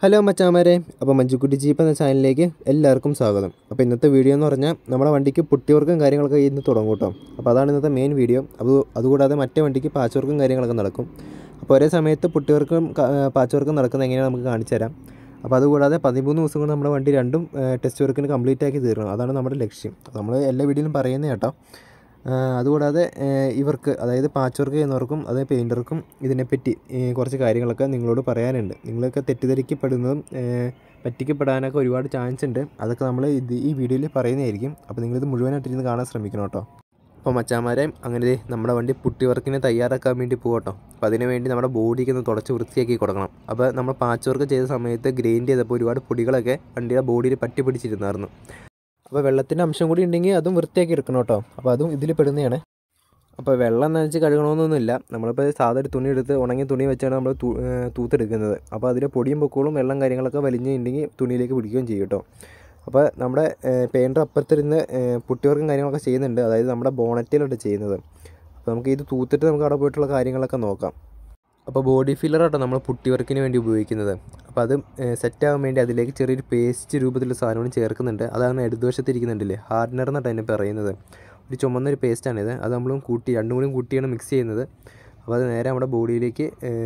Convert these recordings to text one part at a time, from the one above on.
Hello മച്ചാമാരെ അപ്പോൾ മഞ്ജുക്കുട്ടി jeep എന്ന ചാനലിലേക്ക് എല്ലാവർക്കും സ്വാഗതം അപ്പോൾ ഇന്നത്തെ വീഡിയോ എന്ന് പറഞ്ഞാൽ നമ്മുടെ വണ്ടിക്ക് പുട്ടിവർക്കും കാര്യങ്ങളൊക്കെ ഇന്ന് തുടങ്ങും കേട്ടോ അപ്പോൾ അതാണ് ഇന്നത്തെ മെയിൻ വീഡിയോ അത് അതുകൂടാതെ മറ്റേ വണ്ടിക്ക് പാച്ച് വർക്കും കാര്യങ്ങളൊക്കെ നടക്കും അപ്പോൾ ഒരേ സമയത്ത് പുട്ടിവർക്കും പാച്ച് വർക്കും നടക്കുന്നത് എങ്ങനെയാണ് നമുക്ക് കാണിച്ചു തരാം അപ്പോൾ അതുകൂടാതെ പതിമൂന്ന് ദിവസം കൊണ്ട് നമ്മുടെ വണ്ടി രണ്ടും ടെസ്റ്റ് വർക്കിന് കംപ്ലീറ്റ് ആക്കി തീർക്കണം അതാണ് നമ്മുടെ ലക്ഷ്യം അത് നമ്മൾ എല്ലാ വീഡിയോയിലും പറയുന്നത് കേട്ടോ ആ, അതുകൂടാതെ ഏ, ഇവർക്ക് അതായത് പാച്ച് വർക്ക് ചെയ്യുന്നവർക്കും അതായത് പെയിൻറ്റർക്കും ഇതിനെപ്പറ്റി ഏ, കുറച്ച് കാര്യങ്ങളൊക്കെ നിങ്ങളോട് പറയാനുണ്ട് നിങ്ങളൊക്കെ തെറ്റിദ്ധരിക്കപ്പെടുന്നതും ഏ, പറ്റിക്കപ്പെടാനൊക്കെ ഒരുപാട് ചാൻസ് ഉണ്ട് അതൊക്കെ നമ്മൾ ഇത് ഈ വീഡിയോയിൽ പറയുന്നതായിരിക്കും അപ്പോൾ നിങ്ങളിത് മുഴുവനായിട്ടിരുന്ന് കാണാൻ ശ്രമിക്കണം കേട്ടോ അപ്പോൾ മച്ചാമാരെ അങ്ങനെ ദേ നമ്മുടെ വണ്ടി പുട്ടി വർക്കിന് തയ്യാറാക്കാൻ വേണ്ടി പോകട്ടോ അപ്പോൾ അതിന് വേണ്ടി നമ്മുടെ ബോഡിക്ക് ഒന്ന് തുടച്ച് വൃത്തിയാക്കി കൊടുക്കണം അപ്പോൾ നമ്മൾ പാച്ച് വർക്ക് ചെയ്ത സമയത്ത് ഗ്രൈൻഡ് ചെയ്തപ്പോൾ ഒരുപാട് പൊടികളൊക്കെ വണ്ടിയുടെ ബോഡിയിൽ പറ്റി പിടിച്ചിരുന്നായിരുന്നു അപ്പോൾ വെള്ളത്തിൻ്റെ അംശം കൂടി ഉണ്ടെങ്കിൽ അതും വൃത്തിയാക്കി എടുക്കണം കേട്ടോ അപ്പോൾ അതും ഇതിൽ പെടുന്നതാണ് അപ്പോൾ വെള്ളം നനച്ച് കഴുകണമെന്നൊന്നുമില്ല നമ്മളിപ്പോൾ സാധാ ഒരു തുണി എടുത്ത് ഉണങ്ങിയ തുണി വെച്ചാണ് നമ്മൾ തൂ ഏഹ് തൂത്തെടുക്കുന്നത് അപ്പോൾ അതിലെ പൊടിയും പൊക്കോളും വെള്ളം കാര്യങ്ങളൊക്കെ വലിഞ്ഞിട്ടുണ്ടെങ്കിൽ തുണിയിലേക്ക് പിടിക്കുകയും ചെയ്യും കേട്ടോ അപ്പോൾ നമ്മുടെ പെയിൻറ്റർ അപ്പുറത്തിരുന്ന് ഏഹ് പുട്ടി വർക്കും കാര്യങ്ങളൊക്കെ ചെയ്യുന്നുണ്ട് അതായത് നമ്മുടെ ബോണറ്റിലാണ് ചെയ്യുന്നത് അപ്പോൾ നമുക്ക് ഇത് തൂത്തിട്ട് നമുക്ക് അവിടെ പോയിട്ടുള്ള കാര്യങ്ങളൊക്കെ നോക്കാം അപ്പോൾ ബോഡി ഫില്ലറാട്ടോ നമ്മൾ പുട്ടി വർക്കിന് വേണ്ടി ഉപയോഗിക്കുന്നത് അപ്പോൾ അത് സെറ്റ് ആവാൻ വേണ്ടി അതിലേക്ക് ചെറിയൊരു പേസ്റ്റ് രൂപത്തിലുള്ള സാധനവും ചേർക്കുന്നുണ്ട് അതാണ് ഇടതുവശത്ത് ഇരിക്കുന്നുണ്ടല്ലേ ഹാർഡനർ എന്നിട്ട് അതിനെ പറയുന്നത് ഒരു ചുമന്നൊരു പേസ്റ്റാണിത് അത് നമ്മളും കൂട്ടി രണ്ടും കൂടി കൂട്ടിയാണ് മിക്സ് ചെയ്യുന്നത് അപ്പോൾ അത് നേരെ നമ്മുടെ ബോഡിയിലേക്ക്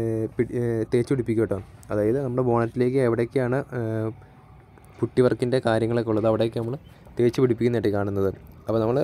തേച്ച് പിടിപ്പിക്കും കേട്ടോ അതായത് നമ്മുടെ ബോണറ്റിലേക്ക് എവിടേക്കാണ് ഏഹ്, പുട്ടി വർക്കിൻ്റെ കാര്യങ്ങളൊക്കെ ഉള്ളത് അവിടേക്ക് നമ്മൾ തേച്ച് പിടിപ്പിക്കുന്നതായിട്ട് കാണുന്നത് അപ്പോൾ നമ്മൾ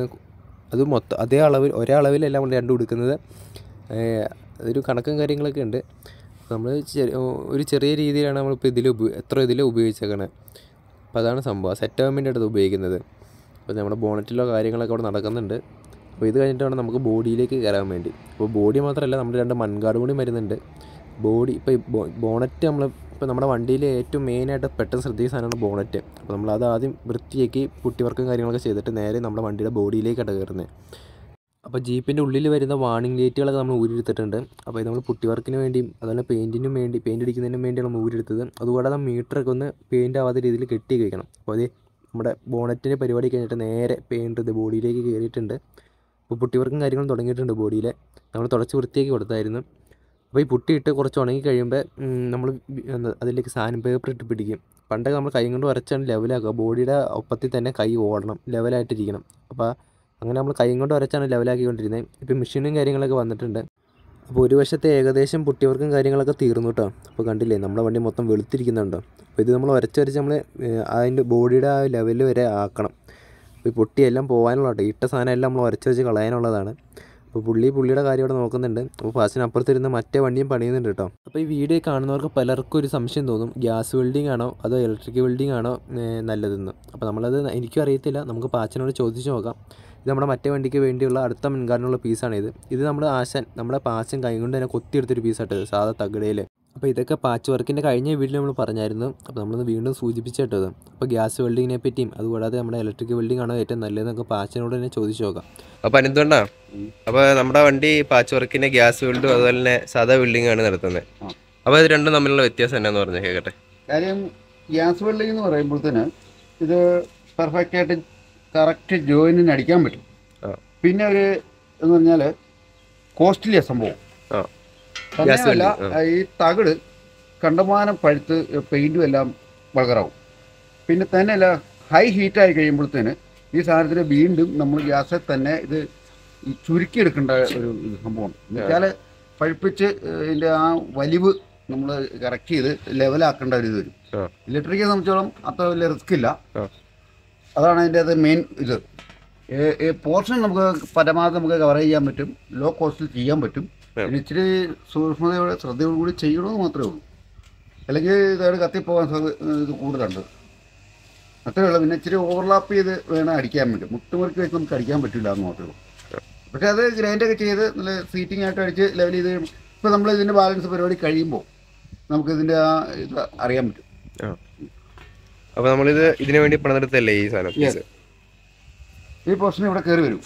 അത് മൊത്തം അതേ അളവിൽ ഒരേ അളവിലല്ല നമ്മൾ രണ്ടും എടുക്കുന്നത് ഏഹ്, അതൊരു കണക്കും കാര്യങ്ങളൊക്കെ ഉണ്ട് നമ്മൾ ഒരു ചെറിയ രീതിയിലാണ് നമ്മളിപ്പോൾ ഇതിൽ ഉപ എത്ര ഇതിൽ ഉപയോഗിച്ചേക്കണത് അപ്പോൾ അതാണ് സംഭവം സെറ്റ് ആവാൻ വേണ്ടിയിട്ട് അത് ഉപയോഗിക്കുന്നത് അപ്പോൾ നമ്മുടെ ബോണറ്റിലോ കാര്യങ്ങളൊക്കെ അവിടെ നടക്കുന്നുണ്ട് അപ്പോൾ ഇത് കഴിഞ്ഞിട്ട് വേണം നമുക്ക് ബോഡിയിലേക്ക് കയറാൻ വേണ്ടി അപ്പോൾ ബോഡി മാത്രമല്ല നമ്മുടെ രണ്ട് മൺകാട് കൂടി വരുന്നുണ്ട് ബോഡി ഇപ്പോൾ ബോണറ്റ് നമ്മൾ ഇപ്പോൾ നമ്മുടെ വണ്ടിയിൽ ഏറ്റവും മെയിനായിട്ട് പെട്ടെന്ന് ശ്രദ്ധിക്കുന്ന സാധനമാണ് ബോണറ്റ് അപ്പോൾ നമ്മൾ അത് ആദ്യം വൃത്തിയാക്കി പുട്ടി വർക്കും കാര്യങ്ങളൊക്കെ ചെയ്തിട്ട് നേരെ നമ്മുടെ വണ്ടിയുടെ ബോഡിയിലേക്കാണ് കയറുന്നത് അപ്പോൾ ജീപ്പിൻ്റെ ഉള്ളിൽ വരുന്ന വാണിംഗ് ലൈറ്റുകളൊക്കെ നമ്മൾ ഊരിയെടുത്തിട്ടുണ്ട് അപ്പോൾ ഇത് നമ്മൾ പുട്ടി വർക്കിന് വേണ്ടിയും അതുപോലെ പെയിൻറ്റിനും വേണ്ടി പെയിൻറ്റ് അടിക്കുന്നതിനും വേണ്ടിയാണ് നമ്മൾ ഊരിയെടുത്തത് അതുകൂടാതെ മീറ്ററൊക്കെ ഒന്ന് പെയിൻ്റ് ആവാത്ത രീതിയിൽ കെട്ടി വയ്ക്കണം അപ്പോൾ അത് നമ്മുടെ ബോണറ്റിൻ്റെ പരിപാടി കഴിഞ്ഞിട്ട് നേരെ പെയിൻറ്റ് ഇത് ബോഡിയിലേക്ക് കയറിയിട്ടുണ്ട് അപ്പോൾ പുട്ടി വർക്കും കാര്യങ്ങളും തുടങ്ങിയിട്ടുണ്ട് ബോഡിയിൽ നമ്മൾ തുടച്ച് വൃത്തിയാക്കി കൊടുത്തായിരുന്നു അപ്പോൾ ഈ പുട്ടിയിട്ട് കുറച്ച് ഉണങ്ങി കഴിയുമ്പോൾ നമ്മൾ അതിലേക്ക് സാധനം പേപ്പർ ഇട്ട് പിടിക്കും പണ്ടൊക്കെ നമ്മൾ കൈ കൊണ്ട് വരച്ചാണ് ലെവലാക്കുക ബോഡിയുടെ ഒപ്പത്തിൽ തന്നെ കൈ ഓടണം ലെവലായിട്ടിരിക്കണം അപ്പോൾ അങ്ങനെ നമ്മൾ കൈ കൊണ്ട് വരച്ചാണ് ലെവലാക്കിക്കൊണ്ടിരുന്നത് ഇപ്പോൾ മെഷീനും കാര്യങ്ങളൊക്കെ വന്നിട്ടുണ്ട് അപ്പോൾ ഒരു വശത്തെ ഏകദേശം പുട്ടിയവർക്കും കാര്യങ്ങളൊക്കെ തീർന്നു കേട്ടോ അപ്പോൾ കണ്ടില്ലേ നമ്മുടെ വണ്ടി മൊത്തം വെളുത്തിരിക്കുന്നുണ്ടോ അപ്പോൾ ഇത് നമ്മൾ വരച്ച് വരച്ച് നമ്മൾ അതിൻ്റെ ബോഡിയുടെ ആ ലെവൽ വരെ ആക്കണം അപ്പോൾ ഈ പൊട്ടിയെല്ലാം പോകാനുള്ള കേട്ടോ ഇട്ട സാധനം എല്ലാം നമ്മൾ വരച്ച് വെച്ച് കളയാനുള്ളതാണ് അപ്പോൾ പുള്ളി പുള്ളിയുടെ കാര്യം ഇവിടെ നോക്കുന്നുണ്ട് അപ്പോൾ പാസിനപ്പുറത്തിരുന്ന് മറ്റേ വണ്ടിയും പണിയുന്നുണ്ട് കേട്ടോ അപ്പോൾ ഈ വീഡിയോ കാണുന്നവർക്ക് പലർക്കും ഒരു സംശയം തോന്നും ഗ്യാസ് വെൽഡിംഗ് ആണോ അതോ ഇലക്ട്രിക് വെൽഡിംഗ് ആണോ ഏഹ്, നല്ലതെന്ന് അപ്പോൾ നമ്മളത് എനിക്കും അറിയത്തില്ല നമുക്ക് പാച്ചനോട് ചോദിച്ചു നോക്കാം ഇത് നമ്മുടെ മറ്റേ വണ്ടിക്ക് വേണ്ടിയുള്ള അടുത്ത മുൻഗണനയുള്ള പീസാണ് ഇത് ഇത് നമ്മുടെ ആശാൻ നമ്മുടെ പാച്ചൻ കൈ കൊണ്ട് തന്നെ കൊത്തിയെടുത്തൊരു പീസാട്ടത് സാധാ തകടയിൽ അപ്പോൾ ഇതൊക്കെ പാച്ച് വർക്കിൻ്റെ കഴിഞ്ഞ വീഡിയോ നമ്മൾ പറഞ്ഞായിരുന്നു അപ്പോൾ നമ്മളൊന്ന് വീണ്ടും സൂചിപ്പിച്ചിട്ടത് അപ്പോൾ ഗ്യാസ് വെൽഡിങ്ങിനെ പറ്റിയും അതുകൂടാതെ നമ്മുടെ ഇലക്ട്രിക് വെൽഡിംഗ് ആണോ ഏറ്റവും നല്ലതെന്നൊക്കെ പാച്ചനോട് തന്നെ ചോദിച്ചു നോക്കാം അപ്പൊ അനന്തുകൊണ്ടാ അപ്പൊ നമ്മുടെ വണ്ടി പാച്ച് വർക്കിന്റെ ഗ്യാസ് വെൽഡും അതുപോലെ തന്നെ സാധാ വെൽഡിംഗ് ആണ് നടത്തുന്നത് അപ്പൊ ഇത് രണ്ടും തമ്മിലുള്ള വ്യത്യാസം എന്നാന്ന് പറഞ്ഞു കേക്കട്ടെ കാര്യം ഗ്യാസ് വെൽഡിംഗ് എന്ന് പറയുമ്പോഴത്തേന് ഇത് പെർഫെക്റ്റ് ആയിട്ട് കറക്റ്റ് ജോയിനിന് അടിക്കാൻ പറ്റും ആ. പിന്നെ ഒരു എന്ന് പറഞ്ഞാൽ കോസ്റ്റ്ലിയ സംഭവം ആ. ഗ്യാസ് തന്നെയല്ല വെൽഡിംഗ് ഈ തകിട് കണ്ടമാനം പഴുത്ത് പെയിന്റും എല്ലാം വളകറാവും പിന്നെ തന്നെയല്ല ഹൈ ഹീറ്റായി കഴിയുമ്പോഴത്തേന് ഈ സാധനത്തിന് വീണ്ടും നമ്മൾ ഗ്യാസിൽ തന്നെ ഇത് ഈ ചുരുക്കിയെടുക്കേണ്ട ഒരു ഇത് സംഭവമാണ് എന്നുവെച്ചാൽ പഴുപ്പിച്ച് ഇതിൻ്റെ ആ വലിവ് നമ്മൾ കറക്റ്റ് ചെയ്ത് ലെവലാക്കേണ്ട ഒരു ഇത് വരും ആ. ഇലക്ട്രിക്കൽ സംബന്ധിച്ചോളം അത്ര വലിയ റിസ്ക് ഇല്ല ആ. അതാണ് അതിൻ്റെ അത് മെയിൻ ഇത് പോർഷൻ നമുക്ക് പരമാവധി നമുക്ക് കവർ ചെയ്യാൻ പറ്റും ലോ കോസ്റ്റിൽ ചെയ്യാൻ പറ്റും ആ. പിന്നെ ഇച്ചിരി സൂക്ഷ്മതയോടെ ശ്രദ്ധയോട് കൂടി ചെയ്യണമെന്ന് മാത്രമേ ഉള്ളൂ അല്ലെങ്കിൽ ഇതോടെ കത്തിപ്പോകാൻ സാധ്യത ഇത് കൂടുതലുണ്ട് അത്രേ ഉള്ളൂ പിന്നെ ഇച്ചിരി ഓവർലാപ്പ് ചെയ്ത് വേണം അടിക്കാൻ വേണ്ടി മുട്ടുമുറുക്കി വെച്ച് നമുക്ക് അടിക്കാൻ പറ്റില്ല എന്ന് മാത്രമേ ഉള്ളൂ പക്ഷേ അത് ഗ്രൈൻഡൊക്കെ ചെയ്ത് നല്ല സീറ്റിംഗ് ആയിട്ട് അടിച്ച് ലെവൽ ചെയ്ത് ഇപ്പോൾ നമ്മൾ ഇതിൻ്റെ ബാലൻസ് പരിപാടി കഴിയുമ്പോൾ നമുക്ക് ഇതിൻ്റെ ആ ഇത് അറിയാൻ പറ്റും അപ്പൊ നമ്മളിത് ഇതിനു വേണ്ടി പണിതെടുത്തല്ലേ ഈ സാധനം Yes. piece? ഈ പോർഷൻ ഇവിടെ കയറി വരും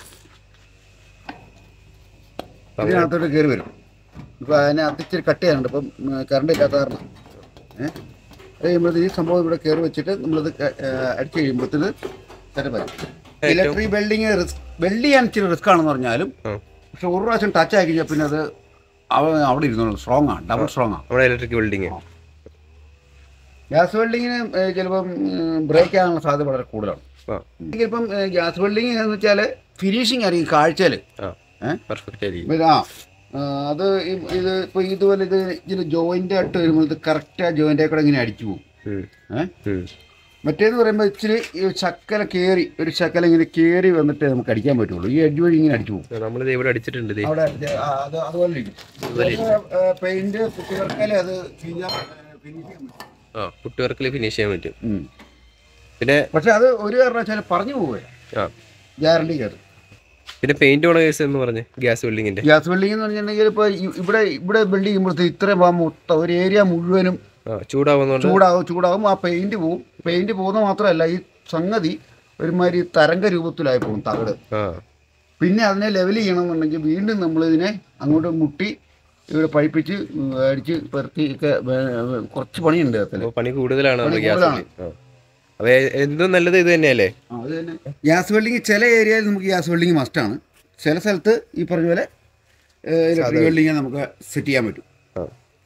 ഇതിനകത്തോട്ട് കയറി വരും ഇപ്പോൾ അതിനകത്ത് ഇച്ചിരി കട്ട് ചെയ്യാനുണ്ട് ഇപ്പം കറണ്ട് ഇല്ലാത്ത കാരണം ഏഹ് അത് കഴിയുമ്പോഴത്തെ ഈ സംഭവം ഇവിടെ കയറി വെച്ചിട്ട് നമ്മളിത് ക- ഏഹ് അടിച്ച് കഴിയുമ്പോഴത്തേന് സെറ്റപ്പായി ഇലക്ട്രിക് വെൽഡിങ് റിസ്ക് വെൽഡ് ചെയ്യാൻ ഇച്ചിരി റിസ്ക് ആണെന്ന് പറഞ്ഞാലും ആ. പക്ഷെ ഒരു പ്രാവശ്യം ടച്ച് ആയി കഴിഞ്ഞാൽ പിന്നെ അത് അവ അവിടെ ഇരുന്നോളൂ സ്ട്രോങ് ആണ് ഡബിൾ സ്ട്രോങ് ആണ് നമ്മുടെ ഇലക്ട്രിക് വെൽഡിങ് ഗ്യാസ് വെൽഡിങ്ങിന് ചിലപ്പം ബ്രേക്ക് ആകാനുള്ള സാധ്യത വളരെ കൂടുതലാണ് ആ ചിലപ്പം ഗ്യാസ് വെൽഡിങ് എന്ന് വെച്ചാൽ ഫിനിഷിങ് ആയിരിക്കും കാഴ്ചയിൽ ആ ഏഹ് പെർഫെക്റ്റ് ആയിരിക്കും പിന്നെ ആ ആ, അത് ഈ- ഇത് ഇപ്പോൾ ഇതുപോലെ ഇത് ഇതിന് ജോയിൻ്റ് ആയിട്ട് വരുമ്പോൾ ഇത് കറക്റ്റ് ആ ജോയിൻ്റെ കൂടെ ഇങ്ങനെ അടിച്ചു പോകും ഉം. ഏഹ് ഉം. മറ്റേന്ന് പറയുമ്പോൾ ഇച്ചിരി ഈ ശക്കല കയറി ഒരു ശക്കല ഇങ്ങനെ കയറി വന്നിട്ട് നമുക്ക് അടിക്കാൻ പറ്റുള്ളൂ ഈ എഡ്ജ് വഴി ഇങ്ങനെ അടിച്ചു പോകും നമ്മളിത് ഇവിടെ അടിച്ചിട്ടുണ്ട് ഇത് അവിടെ അടിച്ച് ആ, അത് അതുപോലെ ഇരിക്കും പെയിന്റ് കുട്ടികൾക്കാലേ അത് ഫിനിഷ് ചെയ്യാൻ പറ്റും ആ പുട്ടി വർക്കിൽ ഫിനിഷ് ചെയ്യാൻ പറ്റും ഉം. പിന്നെ പക്ഷെ അത് ഒരു കാരണവശാലും പറഞ്ഞു പോവുക ആ ഗ്യാരണ്ടി കയറി പിന്നെ പെയിന്റ് പോണ കേസ് എന്ന് പറഞ്ഞ് ഗ്യാസ് വെൽഡിങ്ങിന്റെ ഗ്യാസ് ബിൽഡിംഗ് എന്ന് പറഞ്ഞിട്ടുണ്ടെങ്കിൽ ഇപ്പോൾ ഇവിടെ ഇവിടെ ബിൽഡ് ചെയ്യുമ്പോഴത്തേക്ക് ഇത്രയും ഭാഗം മൊത്തം ഒരു ഏരിയ മുഴുവനും ആ ചൂടാവുന്നതുകൊണ്ട് ചൂടാകും ചൂടാകും ആ പെയിന്റ് പോവും പെയിന്റ് പോകുന്ന മാത്രമല്ല ഈ സംഗതി ഒരുമാതിരി തരംഗ രൂപത്തിലായി പോകും തകട് ആ പിന്നെ അതിനെ ലെവൽ ചെയ്യണമെന്നുണ്ടെങ്കിൽ വീണ്ടും നമ്മളിതിനെ അങ്ങോട്ട് മുട്ടി ഇവിടെ പഴിപ്പിച്ച് അടിച്ച് പെറുക്കി ഒക്കെ വേ- വേ- കുറച്ച് പണിയുണ്ട് അതിൽ അപ്പൊ പണി കൂടുതലാണ് നമ്മുടെ പണി ഗ്യാസ് കൂടുതലാണ്. വെൽഡിംഗ് ആ അപ്പൊ എ- എന്തും നല്ലത് ഇത് തന്നെയല്ലേ അത് തന്നെ ഗ്യാസ് വെൽഡിങ് ചില ഏരിയയിൽ നമുക്ക് ഗ്യാസ് വെൽഡിങ് മസ്റ്റാണ് ചില സ്ഥലത്ത് ഈ പറഞ്ഞ പോലെ ഇലക്ട്രിക് വെൽഡിങ് നമുക്ക് സെറ്റ് ചെയ്യാൻ പറ്റും ആ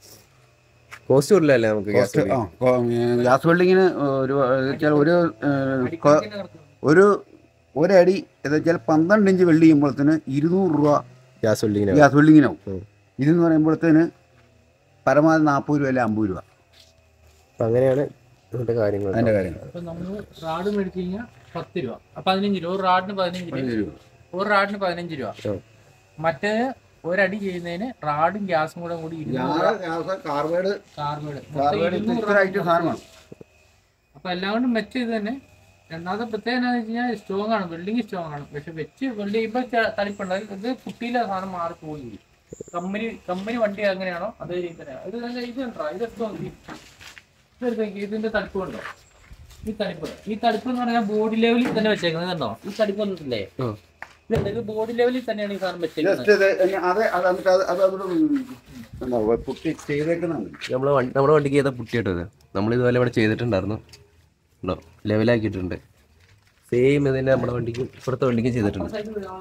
കോസ്റ്റ് കൂടുതലല്ലേ നമുക്ക് ഗ്യാസ് കോസ്റ്റ് ആ കോ- ഏ, ഗ്യാസ് വെൽഡിങ്ങിന് ഒരു എന്ന് വെച്ചാൽ ഒരു ഏ, കൊ- ഒരു ഒരടി എന്ന് വെച്ചാൽ പന്ത്രണ്ട് ഇഞ്ച് വെൽഡ് ചെയ്യുമ്പോഴത്തേന് ഇരുന്നൂറ് രൂപ ഗ്യാസ് വെൽഡിങ്ങിന് ഗ്യാസ് വെൽഡിങ്ങിനാവും ഉം. ഇതെന്ന് പറയുമ്പോഴത്തേന് പരമാവധി നാൽപ്പത് രൂപ അല്ലെ അമ്പത് രൂപ അപ്പൊ അങ്ങനെയാണ് ഇതിന്റെ കാര്യങ്ങൾ അതിൻ്റെ കാര്യങ്ങൾ അപ്പൊ നമ്മൾ റാഡ് മേടിച്ചു കഴിഞ്ഞാൽ പത്ത് രൂപ അപ്പൊ പതിനഞ്ച് രൂപ ഒരു റാഡിന് പതിനഞ്ച് രൂപ പതിനഞ്ച് രൂപ ഒരു റാഡിന് പതിനഞ്ച് രൂപ ഉം. മറ്റേ ഒരടി ചെയ്യുന്നതിന് റാഡും ഗ്യാസും കൂടെ കൂടി ഇരുന്നൂറ് രൂപ ഗ്യാസ് കാർബൈഡ് കാർബൈഡ് കാർബൈഡ് ഇത്ര ഐറ്റം സാധനമാണ് അപ്പൊ എല്ലാം കൊണ്ടും മെച്ച ഇത് തന്നെ രണ്ടാമത്തെ പ്രത്യേകത എന്താണെന്ന് വെച്ച് കഴിഞ്ഞാൽ സ്ട്രോങ് ആണ് ബിൽഡിംഗ് സ്ട്രോങ് ആണ് പക്ഷെ വെച്ച് വെൽഡ് ചെയ്യുമ്പോൾ തളിപ്പുണ്ട് ഇത് കുട്ടിയിലെ സാധനം മാറി പോയി കമ്പനി കമ്പനി വണ്ടി എങ്ങനെയാണോ അതേ രീതി തന്നെയാണ് ഇത് നല്ല ഇത് കണ്ടോ ഇത് സ്ട്രോങ് ഇതെടുത്ത് നോക്കിയേ, ഇതിന്റെ തടിപ്പ് കണ്ടോ ഈ തടിപ്പ് ഈ തടിപ്പ് എന്ന് പറഞ്ഞാൽ ബോഡി ലെവലിൽ തന്നെ വെച്ചേക്കുന്നത് കണ്ടോ ഈ തടിപ്പ് വന്നിട്ടില്ലേ ഉം. ഇതുണ്ട്, ഇത് ബോഡി ലെവലിൽ തന്നെയാണ് ഈ സാധനം വെച്ചേക്കുന്നത് ജസ്റ്റ് അത് അത് അത് എന്നിട്ട് അത് അത് അവിടെ എന്താ പുട്ടി ചെയ്തേക്കുന്നതാണ് നമ്മളെ വണ്ടി നമ്മുടെ വണ്ടിക്ക് ചെയ്ത പുട്ടിയിട്ടത് നമ്മൾ ഇതുപോലെ ഇവിടെ ചെയ്തിട്ടുണ്ടായിരുന്നു ഉണ്ടോ ലെവലാക്കിയിട്ടുണ്ട് സെയിം ഇതിന്റെ നമ്മുടെ വണ്ടിക്കും ഇപ്പുറത്തെ വണ്ടിക്കും ചെയ്തിട്ടുണ്ട്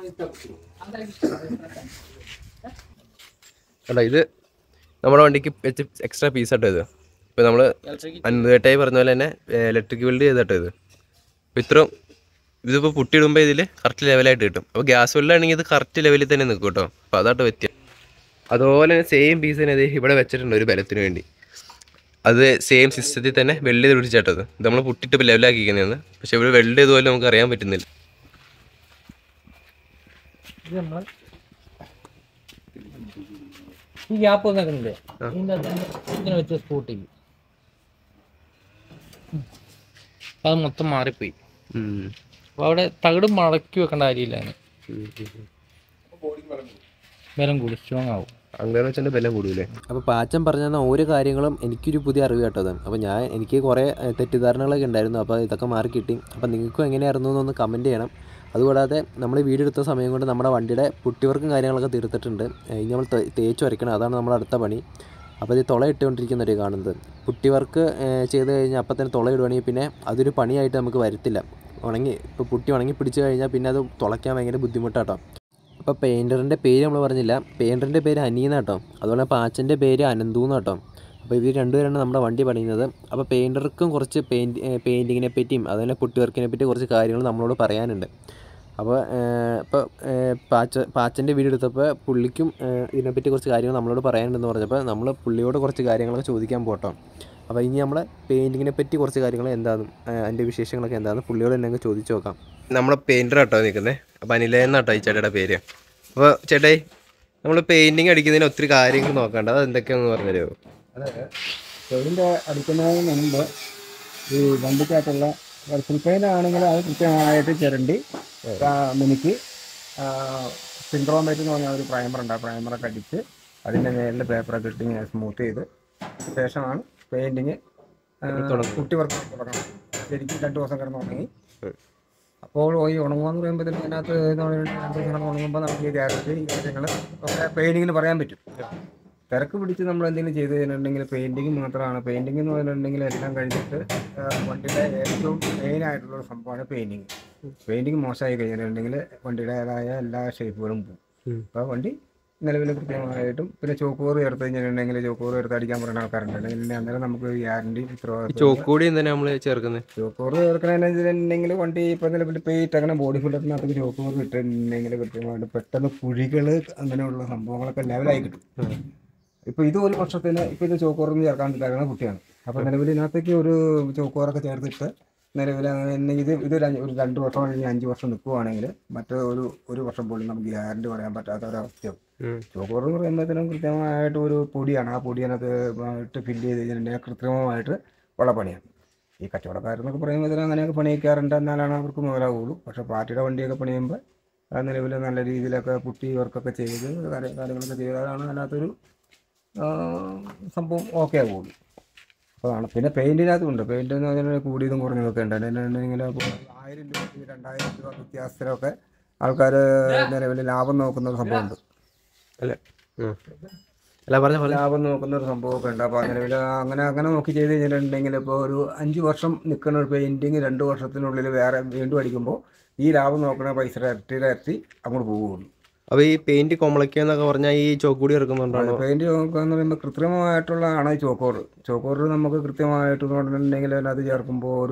അല്ല ഇത് നമ്മുടെ വണ്ടിക്ക് വെച്ച് എക്സ്ട്രാ പീസ് ആട്ടോ ഇത് ഇപ്പൊ നമ്മള് അൻപത്തേട്ടായി പറഞ്ഞ പോലെ തന്നെ ഇലക്ട്രിക് ബിൽഡ് ചെയ്തിട്ടോ ഇത് അപ്പൊ ഇത്രയും ഇതിപ്പോൾ പുട്ടിയിടുമ്പോൾ ഇതിൽ കറക്റ്റ് ലെവലായിട്ട് കിട്ടും അപ്പോൾ ഗ്യാസ് വെള്ളമാണെങ്കിൽ ഇത് കറക്റ്റ് ലെവലിൽ തന്നെ നിൽക്കും കേട്ടോ അപ്പോൾ അതാട്ടോ വ്യത്യാസം അതുപോലെ തന്നെ സെയിം പീസ് തന്നെ ഇത് ഇവിടെ വെച്ചിട്ടുണ്ട് ഒരു ബലത്തിന് വേണ്ടി അത് സെയിം സിസ്റ്റത്തിൽ തന്നെ വെൽഡ് ചെയ്ത് പിടിച്ചിട്ടത് ഇത് നമ്മൾ പുട്ടിട്ട് ഇപ്പോൾ ലെവലാക്കിയിരിക്കുന്നതാണ് പക്ഷെ ഇവിടെ വെൽഡ് ചെയ്തുപോലെ നമുക്ക് അറിയാൻ പറ്റുന്നില്ല ഇത് നമ്മൾ ഈ ഗ്യാപ്പ് വന്നേക്കുന്നില്ലേ ഇതിന്റെ അകത്ത് ഇങ്ങനെ വെച്ച് സ്പോട്ട് ചെയ്യും അത് മൊത്തം മാറിപ്പോയി ഉം. അപ്പൊ അവിടെ തകിട് മടക്കി വെക്കേണ്ട കാര്യമില്ല അതിന് ഉം, ഉം, ഉം. ബലം കൂടി സ്ട്രോങ് ആവും അങ്ങനെ വെച്ചാൽ ബലം കൂടൂലേ അപ്പോൾ പാച്ചൻ പറഞ്ഞു തന്ന ഓരോ കാര്യങ്ങളും എനിക്കൊരു പുതിയ അറിവ് കേട്ടത് അപ്പോൾ ഞാൻ എനിക്ക് കുറേ ഏഹ്, തെറ്റിദ്ധാരണകളൊക്കെ ഉണ്ടായിരുന്നു അപ്പോൾ ഇതൊക്കെ മാറി കിട്ടി അപ്പോൾ നിങ്ങൾക്കും എങ്ങനെയായിരുന്നു എന്നൊന്ന് കമൻറ്റ് ചെയ്യണം അതുകൂടാതെ നമ്മൾ വീഡിയോ എടുത്ത സമയം കൊണ്ട് നമ്മുടെ വണ്ടിയുടെ പുട്ടിവർക്കും കാര്യങ്ങളൊക്കെ തീർത്തിട്ടുണ്ട് ഏഹ്, ഇനി നമ്മൾ തേ- തേച്ച് വരയ്ക്കണം അതാണ് നമ്മുടെ അടുത്ത പണി അപ്പോൾ ഇത് തുള ഇട്ടുകൊണ്ടിരിക്കുന്നവർ കാണുന്നത് പുട്ടി വർക്ക് ഏഹ്, ചെയ്ത് കഴിഞ്ഞാൽ അപ്പം തന്നെ തുള ഇടുവാണെങ്കിൽ പിന്നെ അതൊരു പണിയായിട്ട് നമുക്ക് വരത്തില്ല ഉണങ്ങി ഇപ്പോൾ പുട്ടി ഉണങ്ങി പിടിച്ച് കഴിഞ്ഞാൽ പിന്നെ അത് തുളയ്ക്കാൻ ഭയങ്കര ബുദ്ധിമുട്ടാട്ടോ അപ്പോൾ പെയിൻറ്ററിൻ്റെ പേര് നമ്മൾ പറഞ്ഞില്ല പെയിൻറ്ററിൻ്റെ പേര് അനീന കേട്ടോ അതുപോലെ പാച്ചൻ്റെ പേര് അനന്തു കേട്ടോ അപ്പോൾ ഇവർ രണ്ടുപേരാണ് നമ്മുടെ വണ്ടി പണിയുന്നത് അപ്പോൾ പെയിൻറ്റർക്കും കുറച്ച് പെയിൻറ്റ് പെയിൻറ്റിങ്ങിനെ പറ്റിയും അതുപോലെ പുട്ടി വർക്കിനെ പറ്റി കുറച്ച് കാര്യങ്ങൾ നമ്മളോട് പറയാനുണ്ട് അപ്പോൾ ഇപ്പോൾ പാച്ച പാച്ചൻ്റെ വീഡിയോ എടുത്തപ്പോൾ പുള്ളിക്കും ഏഹ്, ഇതിനെപ്പറ്റി കുറച്ച് കാര്യങ്ങൾ നമ്മളോട് പറയാനുണ്ടെന്ന് പറഞ്ഞപ്പോൾ നമ്മൾ പുള്ളിയോട് കുറച്ച് കാര്യങ്ങളൊക്കെ ചോദിക്കാൻ പോട്ടോ അപ്പോൾ ഇനി നമ്മൾ പെയിൻറ്റിങ്ങിനെ പറ്റി കുറച്ച് കാര്യങ്ങൾ എന്താണെന്നും ഏഹ്, അതിൻ്റെ വിശേഷങ്ങളൊക്കെ എന്താണെന്ന് പുള്ളിയോട് തന്നെ അങ്ങ് ചോദിച്ചു നോക്കാം നമ്മളെ പെയിൻറ്റർ കേട്ടോ നിൽക്കുന്നത് അപ്പോൾ അനിലേന്നാട്ടോ ഈ ചേട്ടയുടെ പേര് അപ്പോൾ ചേട്ടായി നമ്മൾ പെയിൻറ്റിങ് അടിക്കുന്നതിന് ഒത്തിരി കാര്യങ്ങൾ നോക്കണ്ട അത് എന്തൊക്കെയാണെന്ന് പറഞ്ഞു തരുമോ അതായത് പെയിന്റ് അടിക്കുന്നതിന് മുമ്പ് ഈ വണ്ടിക്കകത്തുള്ള ഫുൾ പെയിന്റ് ആണെങ്കിൽ അത് കൃത്യമായിട്ട് ചിരണ്ടി ആ, മിനുക്കി സിൻഡ്രോമേറ്റ് എന്ന് പറഞ്ഞ ഒരു പ്രൈമർ ഉണ്ട് ആ പ്രൈമറൊക്കെ അടിച്ച് അതിൻ്റെ മേലിൽ പേപ്പറൊക്കെ ഇട്ട് ഇങ്ങനെ സ്മൂത്ത് ചെയ്ത് ശേഷമാണ് പെയിന്റിങ് കുട്ടി വർക്ക് തുടങ്ങണം ശരിക്കും രണ്ട് ദിവസം കിടന്ന് ഉണങ്ങി അപ്പോൾ ഈ ഉണങ്ങുകയെന്ന് പറയുമ്പോൾ തന്നെ അതിനകത്ത് എന്ന് പറഞ്ഞിട്ടുണ്ടെങ്കിൽ രണ്ട് ദിവസം കിടന്ന് ഉണങ്ങുമ്പോൾ നമുക്ക് ഈ ഗ്യാരണ്ടി ഈ കാര്യങ്ങൾ ഒക്കെ പെയിന്റിങ്ങിന് പറയാൻ പറ്റും തിരക്ക് പിടിച്ച് നമ്മൾ എന്തെങ്കിലും ചെയ്ത് കഴിഞ്ഞിട്ടുണ്ടെങ്കിൽ പെയിന്റിങ് മാത്രമാണ് പെയിന്റിംഗ് എന്ന് പറഞ്ഞിട്ടുണ്ടെങ്കിൽ എല്ലാം കഴിഞ്ഞിട്ട് ആ, വണ്ടിയുടെ ഏറ്റവും മെയിൻ ആയിട്ടുള്ള ഒരു സംഭവമാണ് പെയിന്റിങ് പെയിന്റിങ് മോശമായി കഴിഞ്ഞിട്ടുണ്ടെങ്കിൽ വണ്ടിയുടേതായ എല്ലാ ഷേപ്പുകളും പോകും അപ്പോൾ വണ്ടി നിലവിൽ കൃത്യമായിട്ടും പിന്നെ ചോക്കൂറ് ചേർത്ത് കഴിഞ്ഞിട്ടുണ്ടെങ്കിൽ ചോക്കൂറ് ചേർത്ത് അടിക്കാൻ പറയുന്ന ആൾക്കാരുണ്ട് അല്ലെങ്കിൽ അന്നേരം നമുക്ക് ഗ്യാരണ്ടി ഈ ഉത്തരവാദിത്വം ചോക്കൂടി എന്തിനാ നമ്മൾ ചേർക്കുന്നത് ചോക്കൂറ് ചേർക്കണമെന്നുണ്ടെങ്കിൽ വണ്ടി ഇപ്പം നിലവിൽ പെയിറ്റ് അങ്ങനെ ബോഡി ഫില്ലറിനകത്ത് ചോക്കൂറ് ഇട്ടിട്ടുണ്ടെങ്കിൽ കൃത്യമായിട്ട് പെട്ടെന്ന് കുഴികൾ അങ്ങനെയുള്ള സംഭവങ്ങളൊക്കെ ലെവലായി കിട്ടും ഇപ്പൊ ഇത് ഒരു വർഷത്തിന് ഇപ്പൊ ഇത് ചോക്കോറൊന്നും ചേർക്കാൻ തരുന്ന കുട്ടിയാണ് അപ്പൊ നിലവിൽ ഇതിനകത്തേക്ക് ഒരു ചോക്കോറൊക്കെ ചേർത്തിട്ട് നിലവിൽ അങ്ങനെ ഇത് ഇത് ഒരു അഞ്ച്- ഒരു രണ്ട് വർഷം കഴിഞ്ഞ് അഞ്ച് വർഷം നിൽക്കുവാണെങ്കിൽ മറ്റേ ഒരു ഒരു വർഷം പോലും നമുക്ക് ഗ്യാരണ്ടി പറയാൻ പറ്റാത്ത ഒരവസ്ഥയാവും ഉം. ചോക്കോറ് എന്ന് പറയുമ്പോഴത്തേനും കൃത്യമായിട്ട് ഒരു പൊടിയാണ് ആ പൊടി അതിനകത്ത് ഇട്ട് ഫില്ല് ചെയ്ത് കഴിഞ്ഞിട്ടുണ്ടെങ്കിൽ കൃത്രിമമായിട്ട് ഉള്ള പണിയാണ് ഈ കച്ചവടക്കാരെന്നൊക്കെ പറയുമ്പോൾ അങ്ങനെയൊക്കെ പണിയിക്കാറുണ്ട് എന്നാലാണ് അവർക്ക് മുതലാവുള്ളൂ പക്ഷേ പാർട്ടിയുടെ വണ്ടിയൊക്കെ പണിയുമ്പോൾ നിലവിൽ നല്ല രീതിയിലൊക്കെ പുട്ടി വർക്കൊക്കെ ചെയ്ത് കാര്യ- കാര്യങ്ങളൊക്കെ ചെയ്താലാണ് അതിനകത്തൊരു ആ, സംഭവം ഓക്കെ ആവുള്ളൂ അപ്പോൾ ആണ് പിന്നെ പെയിൻറ്റിനകത്തുണ്ട് പെയിൻറ്റ് എന്ന് പറഞ്ഞാൽ കൂടിയതും കുറഞ്ഞതൊക്കെ ഉണ്ട് അതിനുണ്ടെങ്കിൽ ആയിരം രൂപ രണ്ടായിരം രൂപ വ്യത്യാസത്തിലൊക്കെ ആൾക്കാർ നിലവിൽ ലാഭം നോക്കുന്ന ഒരു സംഭവമുണ്ട് അല്ല ഉം. അല്ല പറഞ്ഞ പോലെ ലാഭം നോക്കുന്ന ഒരു സംഭവമൊക്കെ ഉണ്ട് അപ്പോൾ നിലവിൽ അങ്ങനെ അങ്ങനെ നോക്കി ചെയ്ത് കഴിഞ്ഞിട്ടുണ്ടെങ്കിൽ ഇപ്പോൾ ഒരു അഞ്ച് വർഷം നിൽക്കുന്ന ഒരു പെയിൻറ്റിങ് രണ്ട് വർഷത്തിനുള്ളിൽ വേറെ വീണ്ടും അടിക്കുമ്പോൾ ഈ ലാഭം നോക്കുന്ന പൈസ ഇരട്ടിയുടെ ഇരട്ടി അങ്ങോട്ട് പോകുള്ളൂ അപ്പൊ ഈ പെയിന്റ് കൊമളയ്ക്കുക എന്നൊക്കെ പറഞ്ഞാൽ ഈ ചോക്കൂടി ഇറക്കുന്നുണ്ടാണോ പെയിന്റ് നോക്കുകയെന്ന് പറയുമ്പോൾ കൃത്രിമമായിട്ടുള്ളതാണ് ഈ ചോക്കോറ് ചോക്കോറ് നമുക്ക് കൃത്യമായിട്ട് പറഞ്ഞിട്ടുണ്ടെങ്കിൽ അതിനകത്ത് ചേർക്കുമ്പോൾ ഒരു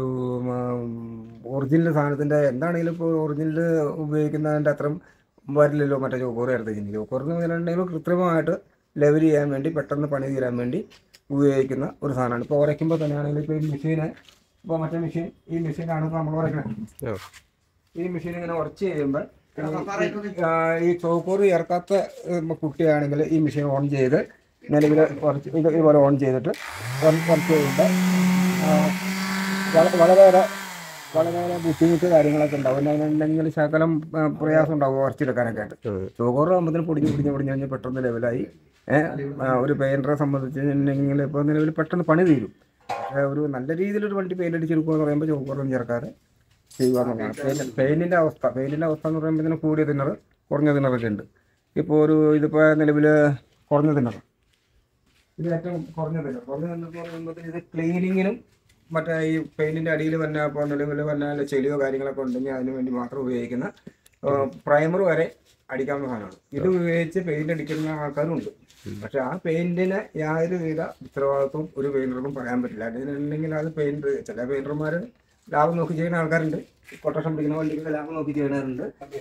ഒറിജിനൽ സാധനത്തിൻ്റെ എന്താണെങ്കിലും ഇപ്പോൾ ഒറിജിനൽ ഉപയോഗിക്കുന്നതിൻ്റെ അത്രയും വരില്ലല്ലോ മറ്റേ ചോക്കോറ് ചേർത്ത് കഴിഞ്ഞാൽ ചോക്കോറ് എന്ന് പറഞ്ഞിട്ടുണ്ടെങ്കിൽ കൃത്രിമമായിട്ട് ലെവൽ ചെയ്യാൻ വേണ്ടി പെട്ടെന്ന് പണി തീരാൻ വേണ്ടി ഉപയോഗിക്കുന്ന ഒരു സാധനമാണ് ഇപ്പോൾ ഉരയ്ക്കുമ്പോൾ തന്നെയാണെങ്കിൽ ഇപ്പോൾ ഈ മെഷീന് ഇപ്പോൾ മറ്റേ മെഷീൻ ഈ മെഷീനാണ് ഇപ്പോൾ നമ്മൾ ഉരയ്ക്കുന്നത് ആ. ഈ മെഷീൻ ഇങ്ങനെ ഉറച്ച് കഴിയുമ്പോൾ ആ, ഈ ചോക്കൂറ് ചേർക്കാത്ത ഉം, കുട്ടിയാണെങ്കിൽ ഈ മെഷീൻ ഓൺ ചെയ്ത് നിലവിൽ കുറച്ച് ഇത് ഇതുപോലെ ഓൺ ചെയ്തിട്ട് കുറച്ച് കുറച്ച് കഴിയുമ്പോൾ ആ, വള- വളരെയേറെ വളരെയേറെ ബുദ്ധിമുട്ട് കാര്യങ്ങളൊക്കെ ഉണ്ടാവും പിന്നെ അതിനുണ്ടെങ്കിൽ ശകലം ആ, പ്രയാസം ഉണ്ടാവും ഉറച്ചെടുക്കാനൊക്കെ ആയിട്ട് ചോക്കോറ് ആകുമ്പോഴത്തേന് പൊടിഞ്ഞ് പൊടിഞ്ഞ് പൊടിഞ്ഞ് കഴിഞ്ഞാൽ പെട്ടെന്ന് ലെവലായി ഏഹ്, ആ, ഒരു പെയിൻറ്ററെ സംബന്ധിച്ചിട്ടുണ്ടെങ്കിൽ ഇപ്പോൾ നിലവിൽ പെട്ടെന്ന് പണി തീരും പക്ഷേ ഒരു നല്ല രീതിയിലൊരു വണ്ടി പെയിൻ്റ് അടിച്ചെടുക്കുക എന്ന് പറയുമ്പോൾ ചോക്കോറൊന്നും ചേർക്കാതെ ചെയ്യുക എന്നുള്ളതാണ് പെയിൻറ്റിൻ്റെ അവസ്ഥ പെയിൻറ്റിൻ്റെ അവസ്ഥ എന്ന് പറയുമ്പോൾ കൂടിയ തിന്നർ കുറഞ്ഞ തിന്നറൊക്കെ ഉണ്ട് ഇപ്പോൾ ഒരു ഇതിപ്പോൾ നിലവിൽ കുറഞ്ഞ തിന്നർ ഇത് ഏറ്റവും കുറഞ്ഞ തിന്നർ കുറഞ്ഞ തിന്നർ എന്ന് പറയുമ്പോൾ ഇത് ക്ലീനിങ്ങിനും മറ്റേ ഈ പെയിൻറ്റിൻ്റെ അടിയിൽ വന്ന ഇപ്പോൾ നിലവിൽ വല്ല ചെളിയോ കാര്യങ്ങളൊക്കെ ഉണ്ടെങ്കിൽ അതിന് വേണ്ടി മാത്രം ഉപയോഗിക്കുന്ന പ്രൈമർ വരെ അടിക്കാവുന്ന സാധനമാണ് ഇത് ഉപയോഗിച്ച് പെയിന്റ് അടിക്കുന്ന ആൾക്കാരുണ്ട് പക്ഷെ ആ പെയിന്റിന് യാതൊരു വിധ ഉത്തരവാദിത്വം ഒരു പെയിന്റർക്കും പറയാൻ പറ്റില്ല അതിനുണ്ടെങ്കിൽ അത് പെയിന്റർ ചില പെയിന്റർമാർ ലാഭം നോക്കി ചെയ്യുന്ന ആൾക്കാരുണ്ട് കൊട്ടേഷൻ പിടിക്കുന്ന വണ്ടിക്ക് ലാഭം നോക്കി ചെയ്യുന്നവരുണ്ട്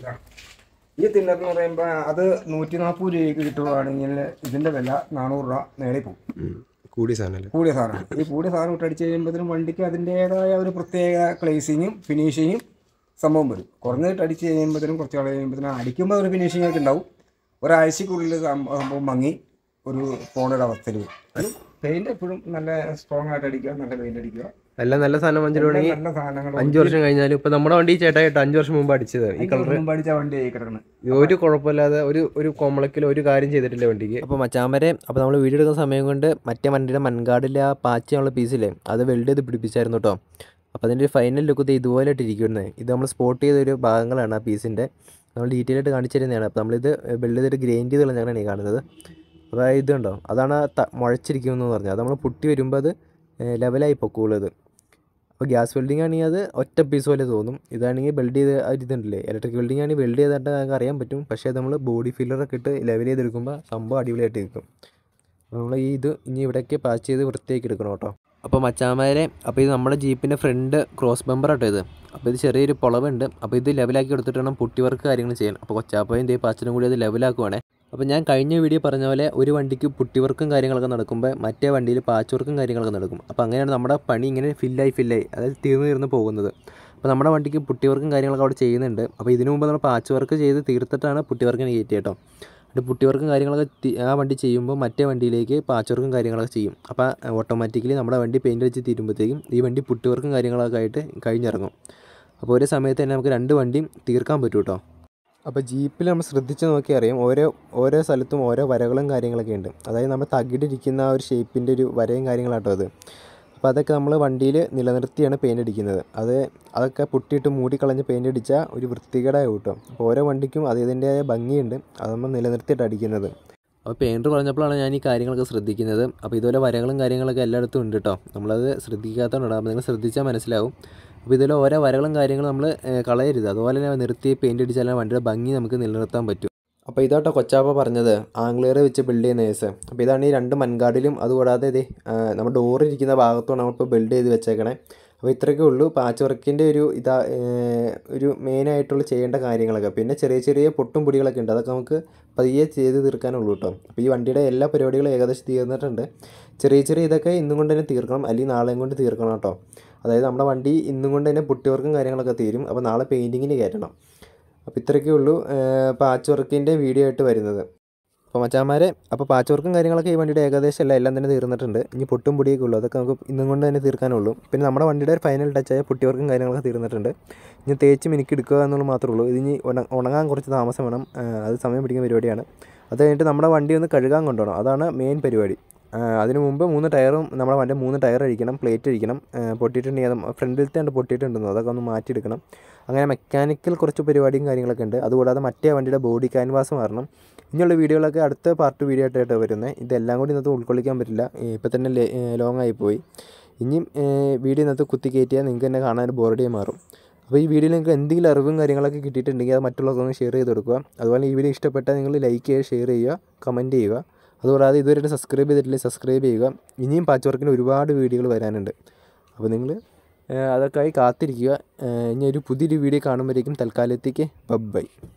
ഈ തിന്നർ എന്ന് പറയുമ്പോൾ അത് നൂറ്റി നാൽപ്പത് രൂപയ്ക്ക് കിട്ടുകയാണെങ്കിൽ ഇതിന്റെ വില നാനൂറ് രൂപ നേടി പോകും കൂടി സാധനം കൂടിയ സാധനമാണ് ഈ കൂടിയ സാധനം ഇട്ടടിച്ച് കഴിയുമ്പോഴത്തേനും വണ്ടിക്ക് അതിൻ്റേതായ ഒരു പ്രത്യേക ക്ലേസിങ്ങും ഫിനിഷിങ്ങും സംഭവം വരും കുറഞ്ഞിട്ട് അടിച്ച് കഴിയുമ്പോഴത്തേനും കുറച്ച് നാൾ കഴിയുമ്പോഴത്തേനും അടിക്കുമ്പോൾ ഒരു ഫിനിഷിംഗ് ഒക്കെ ഉണ്ടാവും ഒരാഴ്ചക്കുള്ളിൽ സം- സംഭവം മങ്ങി ഒരു പോണൊരു അവസ്ഥയിൽ വരും പെയിന്റ് എപ്പോഴും നല്ല സ്ട്രോങ് ആയിട്ട് അടിക്കുക നല്ല പെയിന്റ് അടിക്കുക എല്ലാം നല്ല സാധനം വാങ്ങിച്ചിട്ടുണ്ടെങ്കിൽ നല്ല സാധനങ്ങൾ അഞ്ചു വർഷം കഴിഞ്ഞാലും ഇപ്പൊ നമ്മുടെ വണ്ടി ചേട്ടായിട്ട് അഞ്ചു വർഷം മുമ്പ് അടിച്ചത് ഈ കളർ അടിച്ച വണ്ടി ആയി കിടക്കുന്നത് ഒരു കുഴപ്പമില്ലാതെ ഒരു ഒരു കോമളക്കിൽ ഒരു കാര്യം ചെയ്തിട്ടില്ല വണ്ടിക്ക് അപ്പോൾ മച്ചാമരെ അപ്പോൾ നമ്മൾ വീഡിയോ എടുക്കുന്ന സമയം കൊണ്ട് മറ്റേ വണ്ടിയുടെ മൺകാടിലെ ആ പാച്ചിയുള്ള പീസില്ലേ അത് വെൽഡ് ചെയ്ത് പിടിപ്പിച്ചായിരുന്നു കേട്ടോ അപ്പോൾ അതിൻ്റെ ഫൈനൽ ലുക്ക് ഇത് ഇതുപോലെ ഇട്ടിരിക്കുന്നത് ഇത് നമ്മൾ സ്പോട്ട് ചെയ്ത ഒരു ഭാഗങ്ങളാണ് ആ പീസിൻ്റെ നമ്മൾ ഡീറ്റെയിൽ ആയിട്ട് കാണിച്ചു തരുന്നതാണ് അപ്പോൾ നമ്മളിത് വെൽഡ് ചെയ്തിട്ട് ഗ്രൈൻഡ് ചെയ്ത് കളഞ്ഞാണ് ഈ കാണുന്നത് അപ്പോൾ ഇത് കണ്ടോ അതാണ് ആ ത- മുഴച്ചിരിക്കുന്നതെന്ന് പറഞ്ഞത് അത് നമ്മൾ പൊട്ടി വരുമ്പോൾ അത് ലെവലായി പൊക്കോളത് അപ്പോൾ ഗ്യാസ് വെൽഡിംഗ് ആണെങ്കിൽ അത് ഒറ്റ പീസ് പോലെ തോന്നും ഇതാണെങ്കിൽ വെൽഡ് ചെയ്ത് ആ ഒരു ഇതുണ്ടല്ലേ ഇലക്ട്രിക് വെൽഡിംഗ് ആണെങ്കിൽ വെൽഡ് ചെയ്തിട്ട് നമുക്ക് അറിയാൻ പറ്റും പക്ഷേ അത് നമ്മൾ ബോഡി ഫില്ലറൊക്കെ ഇട്ട് ലെവൽ ചെയ്തെടുക്കുമ്പോൾ സംഭവം അടിപൊളിയായിട്ട് നിൽക്കും അപ്പോൾ നമ്മൾ ഈ ഇത് ഇനി ഇവിടേക്ക് പാച്ച് ചെയ്ത് വൃത്തിയാക്കി എടുക്കണം കേട്ടോ അപ്പോൾ മച്ചാമാരെ അപ്പോൾ ഇത് നമ്മുടെ ജീപ്പിൻ്റെ ഫ്രണ്ട് ക്രോസ് ബമ്പർ ആട്ടോ ഇത് അപ്പോൾ ഇത് ചെറിയൊരു പൊളവുണ്ട് അപ്പോൾ ഇത് ലെവലാക്കി എടുത്തിട്ട് വേണം പുട്ടി വർക്ക് കാര്യങ്ങൾ ചെയ്യാൻ അപ്പോൾ കൊച്ചാപ്പയും ദേ പാച്ചനും കൂടി അത് ലെവലാക്കുവാണേ അപ്പോൾ ഞാൻ കഴിഞ്ഞ വീഡിയോ പറഞ്ഞ പോലെ ഒരു വണ്ടിക്ക് പുട്ടി വർക്കും കാര്യങ്ങളൊക്കെ നടക്കുമ്പോൾ മറ്റേ വണ്ടിയിൽ പാച്ച് വർക്കും കാര്യങ്ങളൊക്കെ നടക്കും അപ്പോൾ അങ്ങനെയാണ് നമ്മുടെ പണി ഇങ്ങനെ ഫില്ലായി ഫില്ലായി അതായത് തീർന്ന് തീർന്ന് പോകുന്നത് അപ്പോൾ നമ്മുടെ വണ്ടിക്ക് പുട്ടി വർക്കും കാര്യങ്ങളൊക്കെ അവിടെ ചെയ്യുന്നുണ്ട് അപ്പോൾ ഇതിനു മുമ്പ് നമ്മൾ പാച്ച് വർക്ക് ചെയ്ത് തീർത്തിട്ടാണ് പുട്ടി വർക്കിന് കയറ്റി കേട്ടോ എന്നിട്ട് പുട്ടി വർക്കും കാര്യങ്ങളൊക്കെ തി- ആ വണ്ടി ചെയ്യുമ്പോൾ മറ്റേ വണ്ടിയിലേക്ക് പാച്ച് വർക്കും കാര്യങ്ങളൊക്കെ ചെയ്യും അപ്പോൾ ഓട്ടോമാറ്റിക്കലി നമ്മുടെ വണ്ടി പെയിൻ്റ് അടിച്ച് തീരുമ്പോഴത്തേക്കും ഈ വണ്ടി പുട്ടി വർക്കും കാര്യങ്ങളൊക്കെ ആയിട്ട് കഴിഞ്ഞിറങ്ങും അപ്പോൾ ഒരേ സമയത്ത് തന്നെ നമുക്ക് രണ്ട് വണ്ടിയും തീർക്കാൻ പറ്റും കേട്ടോ അപ്പോൾ ജീപ്പിൽ നമ്മൾ ശ്രദ്ധിച്ച് നോക്കിയാൽ അറിയാം ഓരോ ഓരോ സ്ഥലത്തും ഓരോ വരകളും കാര്യങ്ങളൊക്കെ ഉണ്ട് അതായത് നമ്മൾ തകിടിരിക്കുന്ന ആ ഒരു ഷേപ്പിൻ്റെ ഒരു വരയും കാര്യങ്ങളാട്ടോ അത് അപ്പോൾ അതൊക്കെ നമ്മൾ വണ്ടിയിൽ നിലനിർത്തിയാണ് പെയിൻ്റ് അടിക്കുന്നത് അത് അതൊക്കെ പൊട്ടിയിട്ട് മൂടിക്കളഞ്ഞ് പെയിൻ്റ് അടിച്ചാൽ ഒരു വൃത്തികേടായി കിട്ടും അപ്പോൾ ഓരോ വണ്ടിക്കും അതിൻ്റെതായ ഭംഗിയുണ്ട് അത് നമ്മൾ നിലനിർത്തിയിട്ട് അടിക്കുന്നത് അപ്പോൾ പെയിൻറ്റർ പറഞ്ഞപ്പോഴാണ് ഞാൻ ഈ കാര്യങ്ങളൊക്കെ ശ്രദ്ധിക്കുന്നത് അപ്പോൾ ഇതുപോലെ വരകളും കാര്യങ്ങളൊക്കെ എല്ലായിടത്തും ഉണ്ട് കേട്ടോ നമ്മളത് ശ്രദ്ധിക്കാത്തതുകൊണ്ടാണ് അപ്പോൾ നിങ്ങൾ ശ്രദ്ധിച്ചാൽ മനസ്സിലാവും അപ്പോൾ ഇതിൽ ഓരോ വരകളും കാര്യങ്ങളും നമ്മൾ കളയരുത് അതുപോലെ തന്നെ നിർത്തി പെയിൻ്റ് അടിച്ചാൽ വണ്ടിയുടെ ഭംഗി നമുക്ക് നിലനിർത്താൻ പറ്റും അപ്പോൾ ഇതാട്ടോ കൊച്ചാപ്പ പറഞ്ഞത് ആംഗ്ലിയർ വെച്ച് ബിൽഡ് ചെയ്യുന്ന കേസ് അപ്പോൾ ഇതാണ് ഈ രണ്ട് മൺകാടിലും അതുകൂടാതെ ഇത് നമ്മുടെ ഡോർ ഇരിക്കുന്ന ഭാഗത്തുമാണ് നമ്മളിപ്പോൾ ബിൽഡ് ചെയ്ത് വെച്ചേക്കണേ അപ്പോൾ ഇത്രയൊക്കെ ഉള്ളൂ പാച്ച് വർക്കിൻ്റെ ഒരു ഇതാ ഏർ, ഒരു മെയിനായിട്ടുള്ള ചെയ്യേണ്ട കാര്യങ്ങളൊക്കെ പിന്നെ ചെറിയ ചെറിയ പൊട്ടും പൊടികളൊക്കെ ഉണ്ട് അതൊക്കെ നമുക്ക് പതിയെ ചെയ്ത് തീർക്കാനുള്ളൂ കേട്ടോ അപ്പോൾ ഈ വണ്ടിയുടെ എല്ലാ പരിപാടികളും ഏകദേശം തീർന്നിട്ടുണ്ട് ചെറിയ ചെറിയ ഇതൊക്കെ ഇന്നും കൊണ്ട് തന്നെ തീർക്കണം അല്ലെങ്കിൽ നാളെയും കൊണ്ട് തീർക്കണം കേട്ടോ അതായത് നമ്മുടെ വണ്ടി ഇന്നും കൊണ്ട് തന്നെ പുട്ടി വർക്കും കാര്യങ്ങളൊക്കെ തീരും അപ്പോൾ നാളെ പെയിൻറ്റിങ്ങിന് കയറ്റണം അപ്പോൾ ഇത്രയൊക്കെ ഉള്ളൂ പാച്ച് വർക്കിൻ്റെ വീഡിയോ ആയിട്ട് വരുന്നത് അപ്പോൾ മച്ചാന്മാരെ അപ്പോൾ പാച്ച് വർക്കും കാര്യങ്ങളൊക്കെ ഈ വണ്ടിയുടെ ഏകദേശം എല്ലാം എല്ലാം തന്നെ തീർന്നിട്ടുണ്ട് ഇനി പൊട്ടും പൊടിയൊക്കെ ഉള്ളൂ അതൊക്കെ നമുക്ക് ഇന്നും കൊണ്ട് തന്നെ തീർക്കാനുള്ളൂ പിന്നെ നമ്മുടെ വണ്ടിയുടെ ഒരു ഫൈനൽ ടച്ചായ പൊട്ടി വർക്കും കാര്യങ്ങളൊക്കെ തീർന്നിട്ടുണ്ട് ഇനി തേച്ച് മിനുക്കി എടുക്കുക എന്നുള്ളത് മാത്രമേ ഉള്ളൂ ഇതിനി ഉണ- ഉണങ്ങാൻ കുറച്ച് താമസം വേണം ആ, അത് സമയം പിടിക്കുന്ന പരിപാടിയാണ് അത് കഴിഞ്ഞിട്ട് നമ്മുടെ വണ്ടി ഒന്ന് കഴുകാൻ കൊണ്ടുപോകണം അതാണ് മെയിൻ പരിപാടി ആ, അതിന് മുമ്പ് മൂന്ന് ടയറും നമ്മുടെ വണ്ടി മൂന്ന് ടയർ അടിക്കണം പ്ലേറ്റ് അടിക്കണം ആ, പൊട്ടിയിട്ടുണ്ടെങ്കിൽ അത് ഫ്രണ്ടിലത്തെ ഉണ്ട് പൊട്ടിയിട്ടുണ്ടെന്നോ അതൊക്കെ ഒന്ന് മാറ്റിയെടുക്കണം അങ്ങനെ മെക്കാനിക്കൽ കുറച്ച് പരിപാടിയും കാര്യങ്ങളൊക്കെ ഉണ്ട് അതുകൂടാതെ മറ്റേ വണ്ടിയുടെ ബോഡി ക്യാൻവാസ് മാറണം ഇനിയുള്ള വീഡിയോകളൊക്കെ അടുത്ത പാർട്ട് വീഡിയോ ആയിട്ടാണ് വരുന്നത് ഇതെല്ലാം കൂടി ഇന്നത്തെ ഉൾക്കൊള്ളിക്കാൻ പറ്റില്ല ഇപ്പം തന്നെ ലോങ് ആയിപ്പോയി ഇനിയും വീഡിയോ ഇന്നത്തെ കുത്തി കയറ്റിയാൽ നിങ്ങൾക്ക് തന്നെ കാണാൻ ബോറടിയായി മാറും അപ്പോൾ ഈ വീഡിയോയിൽ നിങ്ങൾക്ക് എന്തെങ്കിലും അറിവും കാര്യങ്ങളൊക്കെ കിട്ടിയിട്ടുണ്ടെങ്കിൽ അത് മറ്റുള്ളവർക്കൊന്ന് ഷെയർ ചെയ്ത് കൊടുക്കുക അതുപോലെ ഈ വീഡിയോ ഇഷ്ടപ്പെട്ടാൽ നിങ്ങൾ ലൈക്ക് ചെയ്യുക ഷെയർ ചെയ്യുക കമൻറ്റ് ചെയ്യുക അതുകൂടാതെ ഇതുവരെ സബ്സ്ക്രൈബ് ചെയ്തിട്ടില്ലെങ്കിൽ സബ്സ്ക്രൈബ് ചെയ്യുക ഇനിയും പാച്ച് വർക്കിന് ഒരുപാട് വീഡിയോകൾ വരാനുണ്ട് അപ്പോൾ നിങ്ങൾ അതൊക്കെ ആയി കാത്തിരിക്കുക ഏഹ് ഇനി ഒരു പുതിയൊരു വീഡിയോ കാണുമ്പോഴേക്കും തൽക്കാലത്തേക്ക് ബൈ